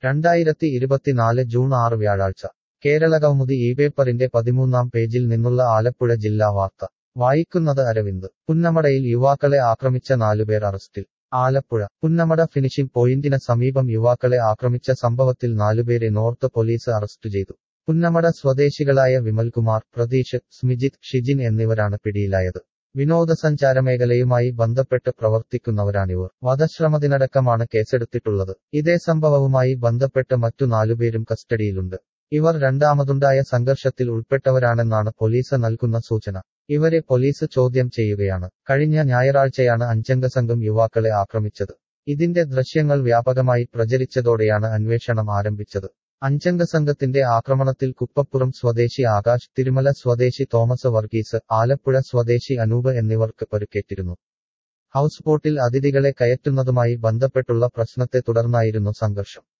രണ്ടായിരത്തി ഇരുപത്തിനാല് ജൂൺ ആറ് വ്യാഴാഴ്ച കേരളകൗമുദി ഈ പേപ്പറിന്റെ പതിമൂന്നാം പേജിൽ നിന്നുള്ള ആലപ്പുഴ ജില്ലാ വാർത്ത വായിക്കുന്നത് അരവിന്ദ് പുന്നമടയിൽ യുവാക്കളെ ആക്രമിച്ച നാലുപേർ അറസ്റ്റിൽ ആലപ്പുഴ പുന്നമട ഫിനിഷിംഗ് പോയിന്റിന് സമീപം യുവാക്കളെ ആക്രമിച്ച സംഭവത്തിൽ നാലുപേരെ നോർത്ത് പോലീസ് അറസ്റ്റ് ചെയ്തു പുന്നമട സ്വദേശികളായ വിമൽകുമാർ പ്രതീഷ് സ്മിജിത് ഷിജിൻ എന്നിവരാണ് പിടിയിലായത് വിനോദസഞ്ചാര മേഖലയുമായി ബന്ധപ്പെട്ട് പ്രവർത്തിക്കുന്നവരാണിവർ വധശ്രമത്തിനടക്കമാണ് കേസെടുത്തിട്ടുള്ളത് ഇതേ സംഭവവുമായി ബന്ധപ്പെട്ട് മറ്റു നാലുപേരും കസ്റ്റഡിയിലുണ്ട് ഇവർ രണ്ടാമതുണ്ടായ സംഘർഷത്തിൽ ഉൾപ്പെട്ടവരാണെന്നാണ് പോലീസ് നൽകുന്ന സൂചന ഇവരെ പോലീസ് ചോദ്യം ചെയ്യുകയാണ് കഴിഞ്ഞ ഞായറാഴ്ചയാണ് അഞ്ചംഗ സംഘം യുവാക്കളെ ആക്രമിച്ചത് ഇതിന്റെ ദൃശ്യങ്ങൾ വ്യാപകമായി പ്രചരിച്ചതോടെയാണ് അന്വേഷണം ആരംഭിച്ചത് അഞ്ചംഗ സംഘത്തിന്റെ ആക്രമണത്തിൽ കുപ്പപ്പുറം സ്വദേശി ആകാശ് തിരുമല സ്വദേശി തോമസ് വർഗീസ് ആലപ്പുഴ സ്വദേശി അനൂപ് എന്നിവർക്ക് പരുക്കേറ്റിരുന്നു ഹൗസ് ബോട്ടിൽ അതിഥികളെ കയറ്റുന്നതുമായി ബന്ധപ്പെട്ടുള്ള പ്രശ്നത്തെ തുടർന്നായിരുന്നു സംഘർഷം